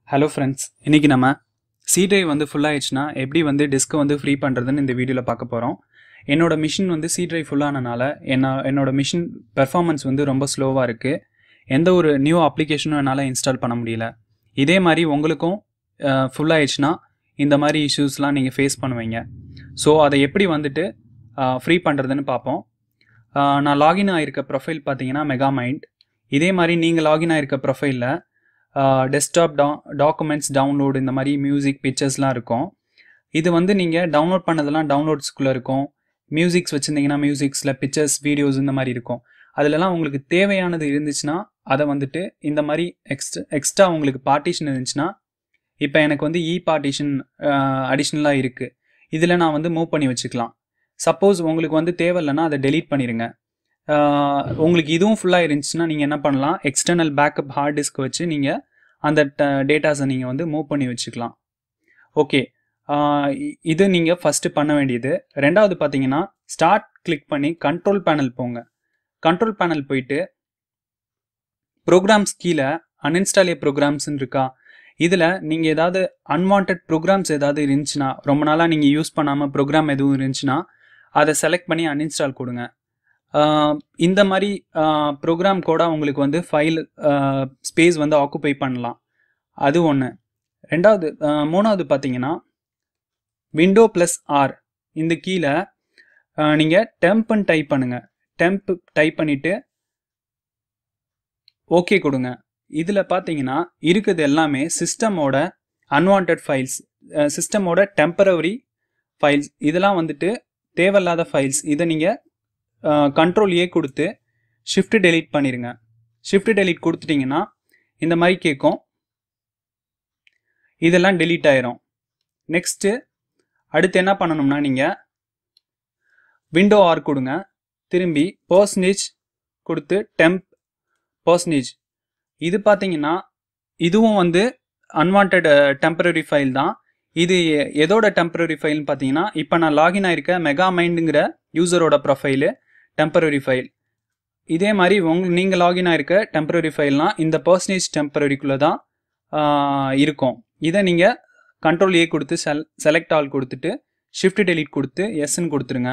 hello friends இன்றைக்கி நம்ம C drive வந்து full ஆயிடுச்சுன்னா எப்படி வந்து டிஸ்க்கை வந்து ஃப்ரீ பண்ணுறதுன்னு இந்த வீடியோவில் பார்க்க போகிறோம் என்னோட மிஷின் வந்து சி டிரைவ் ஃபுல்லானனால என்ன என்னோட மிஷின் பெர்ஃபார்மன்ஸ் வந்து ரொம்ப ஸ்லோவாக இருக்குது எந்த ஒரு நியூ அப்ளிகேஷனும் என்னால் இன்ஸ்டால் பண்ண முடியல இதே மாதிரி உங்களுக்கும் ஃபுல் ஆயிடுச்சுன்னா இந்த மாதிரி இஷ்யூஸ்லாம் நீங்கள் ஃபேஸ் பண்ணுவீங்க ஸோ அதை எப்படி வந்துட்டு ஃப்ரீ பண்ணுறதுன்னு பார்ப்போம் ஆஹ் நான் லாகின் ஆகிருக்க ப்ரொஃபைல் பார்த்தீங்கன்னா மெகா மைண்ட் இதே மாதிரி நீங்கள் லாகின் ஆகிருக்க ப்ரொஃபைலில் டெஸ்க்டாப் டா டாக்குமெண்ட்ஸ் டவுன்லோடு இந்த மாதிரி மியூசிக் பிக்சர்ஸ்லாம் இருக்கும் இது வந்து நீங்கள் டவுன்லோட் பண்ணதெல்லாம் டவுன்லோட்ஸ்குள்ளே இருக்கும் மியூசிக்ஸ் வச்சுருந்தீங்கன்னா மியூசிக்ஸில் பிக்சர்ஸ் வீடியோஸ் இந்த மாதிரி இருக்கும் அதிலலாம் உங்களுக்கு தேவையானது இருந்துச்சுன்னா அதை வந்துட்டு இந்த மாதிரி எக்ஸ்ட்ரா எக்ஸ்ட்ரா உங்களுக்கு பார்ட்டிஷன் இருந்துச்சுன்னா இப்போ எனக்கு வந்து இ பார்ட்டிஷன் அடிஷ்னலாக இருக்குது இதில் நான் வந்து மூவ் பண்ணி வச்சுக்கலாம் சப்போஸ் உங்களுக்கு வந்து தேவையில்லைன்னா அதை டெலீட் பண்ணிடுங்க ஆஹ் உங்களுக்கு இதுவும் ஃபுல்லாக இருந்துச்சுன்னா நீங்கள் என்ன பண்ணலாம் எக்ஸ்டர்னல் பேக்கப் ஹார்ட் டிஸ்க் வச்சு நீங்கள் அந்த டேட்டாஸை நீங்கள் வந்து மூவ் பண்ணி வச்சுக்கலாம் ஓகே இது நீங்கள் ஃபஸ்ட்டு பண்ண வேண்டியது ரெண்டாவது பார்த்தீங்கன்னா ஸ்டார்ட் கிளிக் பண்ணி கண்ட்ரோல் பேனல் போங்க கண்ட்ரோல் பேனல் போயிட்டு ப்ரோக்ராம்ஸ் கீழே அன்இன்ஸ்டாலே ப்ரோக்ராம்ஸ்னு இருக்கா இதில் நீங்கள் ஏதாவது அன்வான்ட் ப்ரோக்ராம்ஸ் ஏதாவது இருந்துச்சுன்னா ரொம்ப நாளாக நீங்கள் யூஸ் பண்ணாமல் ப்ரோக்ராம் எதுவும் இருந்துச்சுன்னா அதை செலக்ட் பண்ணி அன்இன்ஸ்டால் கொடுங்க ஆஹ் இந்த மாதிரி ப்ரோக்ராம் கூட உங்களுக்கு வந்து ஃபைல் ஸ்பேஸ் வந்து ஆக்குப்பை பண்ணலாம் அது ஒன்று ரெண்டாவது ஆஹ் மூணாவது பார்த்தீங்கன்னா விண்டோ ப்ளஸ் ஆர் இந்த கீழே நீங்கள் டெம்ப்னு டைப் பண்ணுங்கள் டெம்ப் டைப் பண்ணிவிட்டு ஓகே கொடுங்க இதில் பார்த்தீங்கன்னா இருக்குது எல்லாமே சிஸ்டமோட அன்வான்ட் ஃபைல்ஸ் சிஸ்டமோட டெம்பரவரி ஃபைல்ஸ் இதெல்லாம் வந்துட்டு தேவையில்லாத ஃபைல்ஸ் இதை நீங்கள் கண்ட்ரோல் ஏ கொடுத்து ஷிஃப்ட் டெலீட் பண்ணிடுங்க ஷிஃப்ட் டெலீட் கொடுத்துட்டிங்கன்னா இந்த மாதிரி கேட்கும் இதெல்லாம் டெலீட் ஆயிரும் நெக்ஸ்ட்டு அடுத்து என்ன பண்ணணும்னா நீங்கள் விண்டோ ஆர் கொடுங்க திரும்பி பர்சன்டேஜ் கொடுத்து டெம்ப் பர்சன்டேஜ் இது பார்த்தீங்கன்னா இதுவும் வந்து அன்வான்ட் டெம்பரரி ஃபைல் தான் இது எதோட டெம்பரரி ஃபைல்னு பார்த்தீங்கன்னா இப்போ நான் லாகின் ஆயிருக்க மெகா மைண்டுங்கிற யூசரோட ப்ரொஃபைலு டெம்பரரி ஃபைல் இதே மாதிரி உங்க நீங்கள் லாகின் ஆயிருக்க டெம்பரரி ஃபைல்னால் இந்த பர்சன்டேஜ் டெம்பரரிக்குள்ளே தான் இருக்கும் இதை நீங்கள் கண்ட்ரோல் ஏ கொடுத்து செல் செலக்ட் ஆல் கொடுத்துட்டு ஷிஃப்ட் டெலீட் கொடுத்து எஸ்ன்னு கொடுத்துருங்க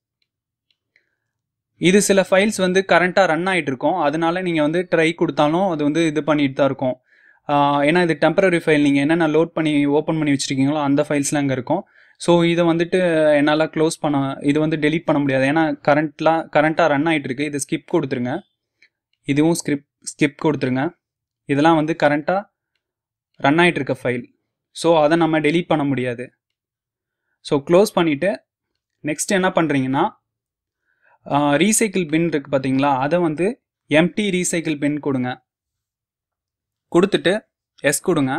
இது சில ஃபைல்ஸ் வந்து கரண்ட்டாக ரன் ஆகிட்டு இருக்கும் அதனால நீங்கள் வந்து ட்ரை கொடுத்தாலும் அது வந்து இது பண்ணிட்டு தான் இருக்கும் ஏன்னா இது டெம்பரரி ஃபைல் நீங்கள் என்னென்ன லோட் பண்ணி ஓப்பன் பண்ணி வச்சுருக்கீங்களோ அந்த ஃபைல்ஸ்லாம் அங்கே இருக்கும் ஸோ இதை வந்துட்டு என்னால் க்ளோஸ் பண்ண இது வந்து டெலீட் பண்ண முடியாது ஏன்னா கரண்ட்லாம் கரண்ட்டாக ரன் ஆகிட்டு இருக்கு இது ஸ்கிப் கொடுத்துருங்க இதுவும் ஸ்கிப் ஸ்கிப் கொடுத்துருங்க இதெல்லாம் வந்து கரண்ட்டாக ரன் ஆகிட்டு இருக்க ஃபைல் ஸோ அதை நம்ம டெலீட் பண்ண முடியாது ஸோ க்ளோஸ் பண்ணிவிட்டு நெக்ஸ்ட் என்ன பண்ணுறீங்கன்னா ரீசைக்கிள் பின் இருக்குது பார்த்தீங்களா அதை வந்து எம்டி ரீசைக்கிள் பின் கொடுங்க கொடுத்துட்டு எஸ் கொடுங்க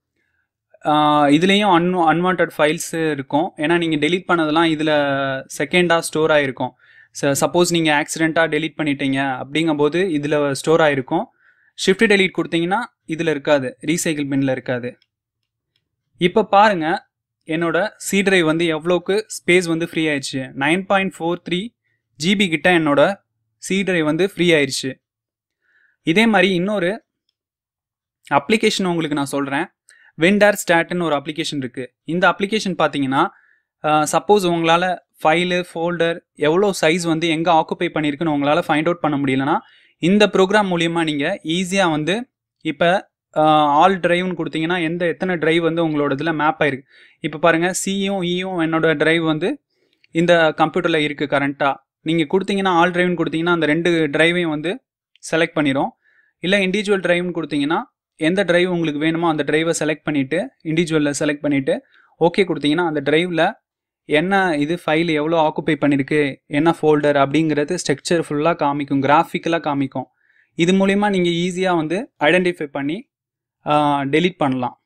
இதுலேயும் அன் அன்வான்ட் ஃபைல்ஸ் இருக்கும் ஏன்னா நீங்கள் டெலீட் பண்ணதெல்லாம் இதில் செகண்டாக ஸ்டோர் ஆகிருக்கும் சப்போஸ் நீங்கள் ஆக்சிடெண்ட்டாக டெலீட் பண்ணிட்டீங்க அப்படிங்கும்போது இதில் ஸ்டோர் ஆகிருக்கும் ஷிஃப்ட் டெலீட் கொடுத்தீங்கன்னா இதில் இருக்காது ரீசைக்கிள் பின்னில் இருக்காது இப்போ பாருங்கள் என்னோட சி டிரைவ் வந்து எவ்வளோக்கு ஸ்பேஸ் வந்து ஃப்ரீ ஆயிடுச்சு nine point four three GB கிட்ட என்னோட சி டிரைவ் வந்து ஃப்ரீ ஆயிடுச்சு இதே மாதிரி இன்னொரு அப்ளிகேஷன் உங்களுக்கு நான் சொல்கிறேன் வெண்டார் ஸ்டாட்னு ஒரு அப்ளிகேஷன் இருக்குது இந்த அப்ளிகேஷன் பார்த்தீங்கன்னா சப்போஸ் உங்களால் ஃபைலு ஃபோல்டர் எவ்வளோ சைஸ் வந்து எங்கே ஆக்குப்பை பண்ணியிருக்குன்னு உங்களால் ஃபைண்ட் அவுட் பண்ண முடியலன்னா இந்த ப்ரோக்ராம் மூலிமா நீங்கள் ஈஸியாக வந்து இப்போ ஆல் டிரைவ்னு கொடுத்தீங்கன்னா எந்த எத்தனை டிரைவ் வந்து உங்களோட இதில் மேப் ஆயிருக்கு இப்போ பாருங்கள் சியும் இயும் என்னோட டிரைவ் வந்து இந்த கம்ப்யூட்டரில் இருக்குது கரண்ட்டாக நீங்கள் கொடுத்தீங்கன்னா ஆல் டிரைவ்னு கொடுத்தீங்கன்னா அந்த ரெண்டு டிரைவையும் வந்து செலக்ட் பண்ணிடும் இல்லை இண்டிவிஜுவல் டிரைவ்னு கொடுத்தீங்கன்னா எந்த டிரைவ் உங்களுக்கு வேணுமோ அந்த டிரைவை செலக்ட் பண்ணிவிட்டு இண்டிவிஜுவலில் செலக்ட் பண்ணிவிட்டு ஓகே கொடுத்தீங்கன்னா அந்த டிரைவில் என்ன இது ஃபைல் எவ்வளோ ஆக்குப்பை பண்ணியிருக்கு என்ன ஃபோல்டர் அப்படிங்கிறது ஸ்ட்ரக்சர் ஃபுல்லாக காமிக்கும் கிராஃபிக்கலாக காமிக்கும் இது மூலிமா நீங்கள் ஈஸியாக வந்து ஐடென்டிஃபை பண்ணி டெலீட் பண்ணலாம்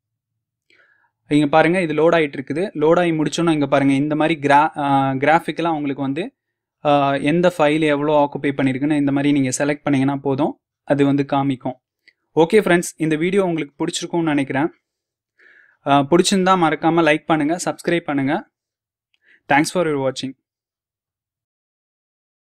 இங்கே பாருங்கள் இது லோட் ஆகிட்டு இருக்குது லோட் ஆகி முடிச்சோன்னா இங்கே பாருங்கள் இந்த மாதிரி கிரா கிராஃபிக்கலாக உங்களுக்கு வந்து எந்த ஃபைல் எவ்வளோ ஆக்குப்பை பண்ணியிருக்குன்னு இந்த மாதிரி நீங்கள் செலக்ட் பண்ணிங்கன்னா போதும் அது வந்து காமிக்கும் ஓகே ஃப்ரெண்ட்ஸ் இந்த வீடியோ உங்களுக்கு பிடிச்சிருக்கும்னு நினைக்கிறேன் பிடிச்சிருந்தா மறக்காமல் லைக் பண்ணுங்கள் சப்ஸ்கிரைப் பண்ணுங்கள் தேங்க்ஸ் ஃபார் யூர் வாட்சிங்